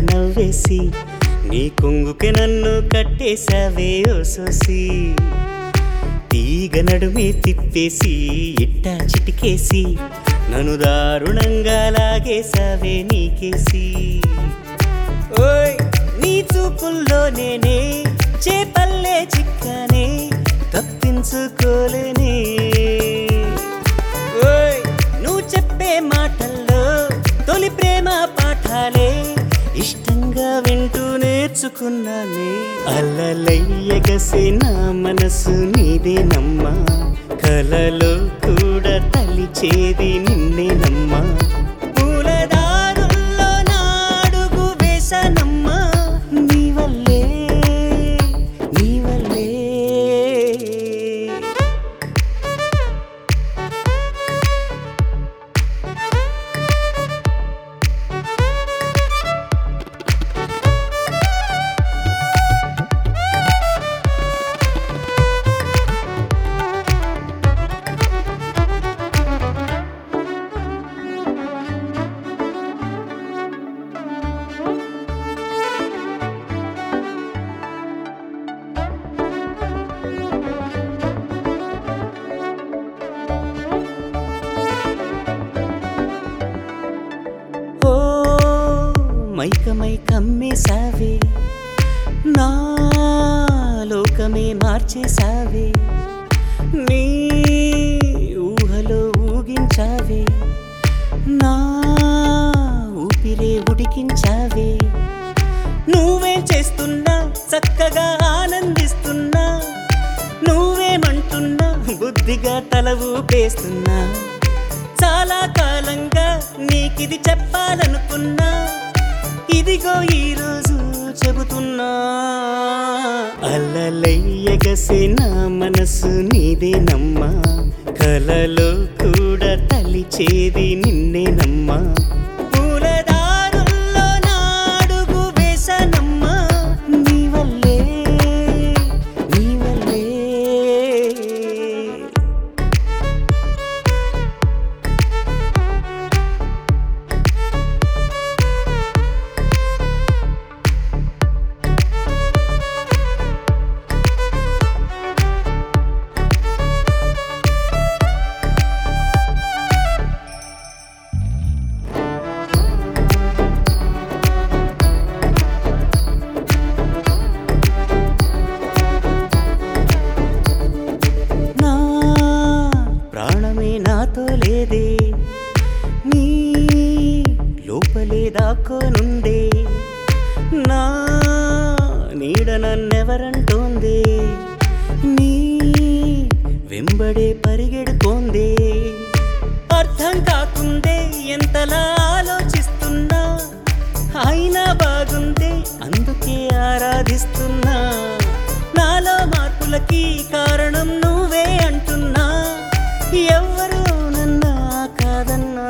నవ్వేసి నీ కొంగుకి నన్ను కట్టేశావే ఓ సోసి తీగ నడుమే తిప్పేసి ఇట్టా చిటికేసి నన్ను దారుణంగా లాగేశావే నీకేసి ఓయ్ నీ చూపుల్లో నేనే చేపల్లే చిక్కానే తప్పించుకోలేనే ఓయ్ నువ్వు చెప్పే మాటల్లో తొలి ప్రేమ పాఠాలే ఇష్టంగా వింటూ నేర్చుకున్నానే అల్లలయ్యగసే నా మనసు నీదేనమ్మా కలలో కూడా తలిచేది నిన్నేనమ్మా పూలదారుల్లో నాడుగు వేసనమ్మా నీ వల్లే నీ వల్లే ఓ మైకమై కమ్మేశావే నా లోకమే మార్చేశావే నీ ఊహలో ఊగించావే నా ఊపిరే ఉడికించావే నువ్వేం చేస్తున్నా చక్కగా ఆనందిస్తున్నా నువ్వేమంటున్నా బుద్ధిగా తల ఊపేస్తున్నా చాలా కాలంగా నీకిది చెప్పాలనుకున్నా ఇదిగో ఈరోజు చెబుతున్నా అల్లలయ్యగసే నా మనసు నీదేనమ్మా కలలో కూడా తలిచేది నిన్నేనమ్మా పూలదారుల్లో నాడుగు వేసనమ్మా నీ వల్లే నీ వల్లే నా ప్రాణమే నాతో లేదే నీ లోపలే దాక్కోనుందే నా నీడ నన్నెవరంటోందే నీ వెంబడే పరిగెడుతోందే అర్థం కాకుందే ఎంతలా ఆలోచిస్తున్నా అయినా బాగుందే అందుకే ఆరాధిస్తున్నా నాలో మార్పులకి కారణం నువ్వే అంటున్నా ఎవ్వరు నన్నా కాదన్నా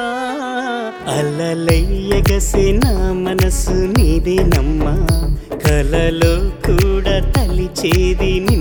అల్లలయ్యగసే నా మనసు నీదేనమ్మా కలలో కూడా తలిచేది నిన్ను